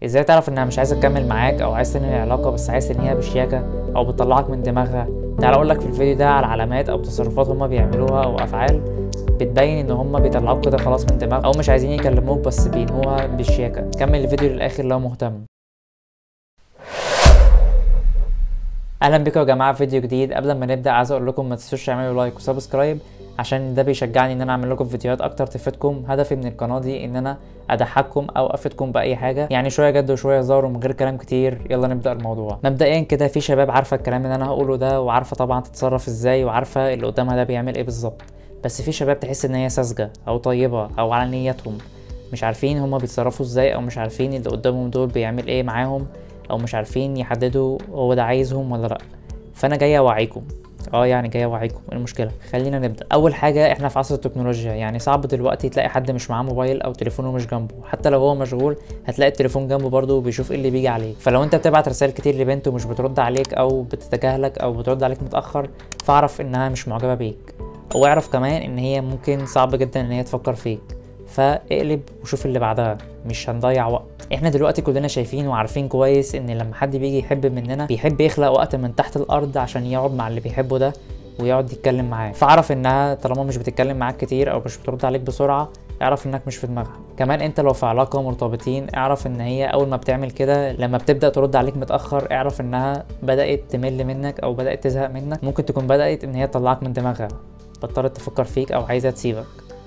ازاي تعرف انها مش عايزه تكمل معاك او عايز تنهي العلاقه بس عايز تنهيها بشياكه او بتطلعك من دماغها تعال اقول لك في الفيديو ده على علامات او تصرفات هما بيعملوها او افعال بتبين ان هما بيطلعوك كده خلاص من دماغ او مش عايزين يكلموك بس بينهوها بالشياكه كمل الفيديو للاخر لو مهتم اهلا بكم يا جماعه في فيديو جديد قبل ما نبدا عايز اقول لكم ما تنسوش تعملوا لايك وسبسكرايب عشان ده بيشجعني ان انا اعمل لكم فيديوهات اكتر تفيدكم هدفي من القناه دي ان انا اضحككم او افيدكم باي حاجه يعني شويه جد وشويه هزار ومن غير كلام كتير يلا نبدا الموضوع مبدئيا كده في شباب عارفه الكلام اللي انا هقوله ده وعارفه طبعا تتصرف ازاي وعارفه اللي قدامها ده بيعمل ايه بالظبط بس في شباب تحس ان هي ساذجه او طيبه او على نيتهم مش عارفين هما بيتصرفوا ازاي او مش عارفين اللي قدامهم دول بيعمل ايه معاهم او مش عارفين يحددوا هو ده عايزهم ولا لا فانا جاي اوعيكم اه يعني جاي اوعيكم ايه المشكله خلينا نبدا اول حاجه احنا في عصر التكنولوجيا يعني صعب دلوقتي تلاقي حد مش معاه موبايل او تليفونه مش جنبه حتى لو هو مشغول هتلاقي التليفون جنبه برضه وبيشوف ايه اللي بيجي عليه فلو انت بتبعت رسائل كتير لبنت ومش بترد عليك او بتتجاهلك او بترد عليك متاخر فاعرف انها مش معجبه بيك او اعرف كمان ان هي ممكن صعب جدا ان هي تفكر فيك فاقلب وشوف اللي بعدها مش هنضيع وقت احنا دلوقتي كلنا شايفين وعارفين كويس ان لما حد بيجي يحب مننا بيحب يخلق وقت من تحت الارض عشان يقعد مع اللي بيحبه ده ويقعد يتكلم معاه فاعرف انها طالما مش بتتكلم معاك كتير او مش بترد عليك بسرعه اعرف انك مش في دماغها كمان انت لو في علاقه مرتبطين اعرف ان هي اول ما بتعمل كده لما بتبدا ترد عليك متاخر اعرف انها بدات تمل منك او بدات تزهق منك ممكن تكون بدات ان هي تطلعك من دماغها بطلت تفكر فيك او عايزه تسيبك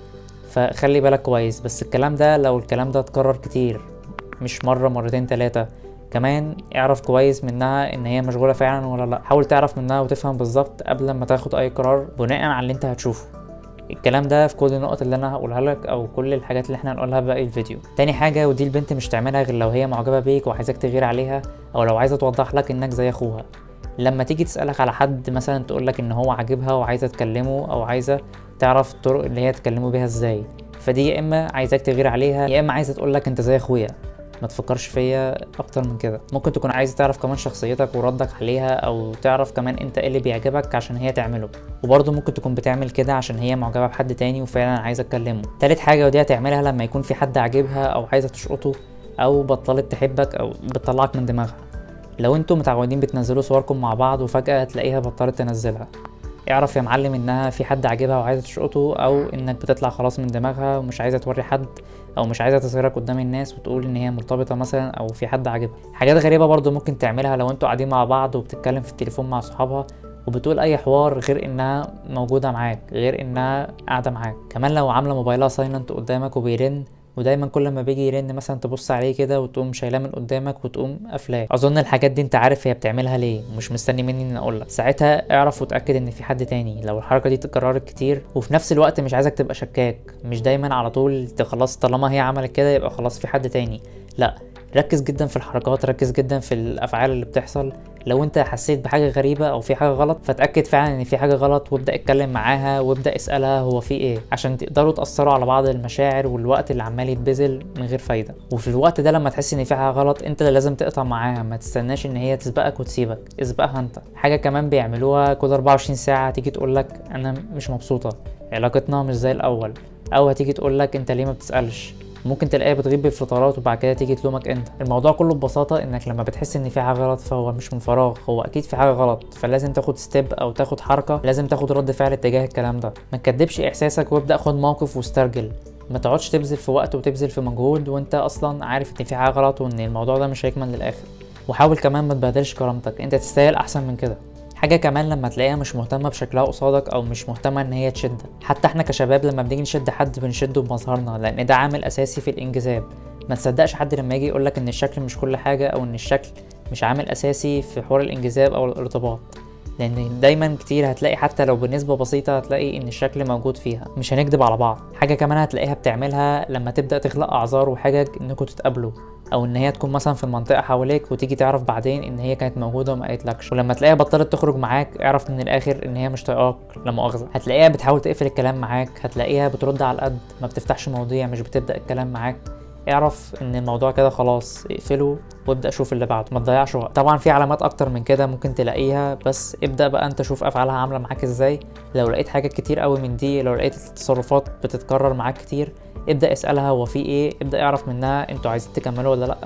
فخلي بالك كويس بس الكلام ده لو الكلام ده اتكرر كتير مش مرة مرتين تلاتة كمان اعرف كويس منها ان هي مشغولة فعلا ولا لا حاول تعرف منها وتفهم بالظبط قبل ما تاخد اي قرار بناء على اللي انت هتشوفه الكلام ده في كل النقط اللي انا هقولها لك او كل الحاجات اللي احنا هنقولها باقي الفيديو تاني حاجة ودي البنت مش تعملها غير لو هي معجبة بيك وعايزاك تغير عليها او لو عايزة توضح لك انك زي اخوها لما تيجي تسألك على حد مثلا تقول لك ان هو عاجبها وعايزة تكلمه او عايزة تعرف الطرق اللي هي تكلمه بيها ازاي فدي يا اما عايزاك تغير عليها يا اما عايزه تقول لك انت زي اخويا ما تفكرش فيا اكتر من كده ممكن تكون عايز تعرف كمان شخصيتك وردك عليها او تعرف كمان انت ايه اللي بيعجبك عشان هي تعمله وبرضه ممكن تكون بتعمل كده عشان هي معجبه بحد تاني وفعلا عايزه تكلمه تالت حاجه ودي هتعملها لما يكون في حد عاجبها او عايزه تشقطه او بطلت تحبك او بتطلعك من دماغها لو انتوا متعودين بتنزلوا صوركم مع بعض وفجاه هتلاقيها بطلت تنزلها اعرف يا معلم انها في حد عاجبها وعايزه تشقطه او انك بتطلع خلاص من دماغها ومش عايزه توري حد او مش عايزه تظهرك قدام الناس وتقول ان هي مرتبطه مثلا او في حد عاجبها حاجات غريبه برضو ممكن تعملها لو انتوا قاعدين مع بعض وبتتكلم في التليفون مع صحابها وبتقول اي حوار غير انها موجوده معاك غير انها قاعده معاك كمان لو عامله موبايلها سايلنت قدامك وبيرن ودايما كل ما بيجي يرن مثلا تبص عليه كده وتقوم شايلاه من قدامك وتقوم قافلاه اظن الحاجات دي انت عارف هي بتعملها ليه ومش مستني مني ان اقول لك ساعتها اعرف وتاكد ان في حد تاني لو الحركه دي اتكررت كتير وفي نفس الوقت مش عايزك تبقى شكاك مش دايما على طول خلاص طالما هي عملت كده يبقى خلاص في حد تاني لا ركز جدا في الحركات ركز جدا في الافعال اللي بتحصل لو انت حسيت بحاجه غريبه او في حاجه غلط فتاكد فعلا ان في حاجه غلط وابدا اتكلم معاها وابدا اسالها هو في ايه عشان تقدروا تاثروا على بعض المشاعر والوقت اللي عمال يتبذل من غير فايده وفي الوقت ده لما تحس ان في حاجه غلط انت اللي لازم تقطع معاها ما تستناش ان هي تسبقك وتسيبك اسبقها انت حاجه كمان بيعملوها كل 24 ساعه تيجي تقول لك انا مش مبسوطه علاقتنا مش زي الاول او هتيجي تقول لك انت ليه ما بتسالش ممكن تلاقيها بتغيب بالفترات وبعد كده تيجي تلومك انت الموضوع كله ببساطه انك لما بتحس ان في حاجه غلط فهو مش من فراغ هو اكيد في حاجه غلط فلازم تاخد ستيب او تاخد حركه لازم تاخد رد فعل تجاه الكلام ده ما تكدبش احساسك وابدا خد موقف واسترجل ما تقعدش تبذل في وقت وتبذل في مجهود وانت اصلا عارف ان في حاجه غلط وان الموضوع ده مش هيكمل للاخر وحاول كمان ما تبهدلش كرامتك انت تستاهل احسن من كده حاجة كمان لما تلاقيها مش مهتمة بشكلها قصادك أو مش مهتمة إن هي تشدك حتى احنا كشباب لما بنيجي نشد حد بنشده بمظهرنا لأن ده عامل أساسي في الانجذاب ما تصدقش حد لما يجي يقولك إن الشكل مش كل حاجة أو إن الشكل مش عامل أساسي في حوار الانجذاب أو الارتباط لان دايما كتير هتلاقي حتى لو بنسبه بسيطه هتلاقي ان الشكل موجود فيها مش هنكدب على بعض حاجه كمان هتلاقيها بتعملها لما تبدا تخلق اعذار وحجج انكم تتقابلوا او ان هي تكون مثلا في المنطقه حواليك وتيجي تعرف بعدين ان هي كانت موجوده وما قالتلكش ولما تلاقيها بطلت تخرج معاك اعرف من الاخر ان هي مش طايقاك لا مؤاخذه هتلاقيها بتحاول تقفل الكلام معاك هتلاقيها بترد على القد ما بتفتحش مواضيع مش بتبدا الكلام معاك اعرف ان الموضوع كده خلاص اقفله وابدا شوف اللي بعده ما تضيعش وقت طبعا في علامات اكتر من كده ممكن تلاقيها بس ابدا بقى انت شوف افعالها عامله معاك ازاي لو لقيت حاجات كتير قوي من دي لو لقيت التصرفات بتتكرر معاك كتير ابدا اسالها هو في ايه ابدا اعرف منها انتوا عايزين تكملوا ولا لا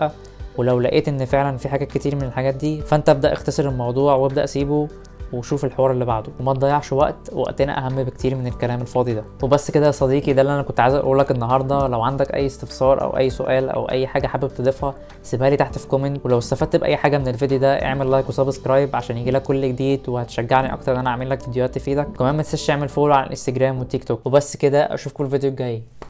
ولو لقيت ان فعلا في حاجات كتير من الحاجات دي فانت ابدا اختصر الموضوع وابدا سيبه وشوف الحوار اللي بعده وما تضيعش وقت وقتنا اهم بكتير من الكلام الفاضي ده وبس كده يا صديقي ده اللي انا كنت عايز اقولك النهارده لو عندك اي استفسار او اي سؤال او اي حاجه حابب تضيفها سيبها لي تحت في كومنت ولو استفدت باي حاجه من الفيديو ده اعمل لايك وسبسكرايب عشان يجيلك كل جديد وهتشجعني اكتر ان انا اعمل لك فيديوهات تفيدك كمان ما تنساش تعمل فولو على الانستجرام والتيك توك وبس كده اشوفكم الفيديو الجاي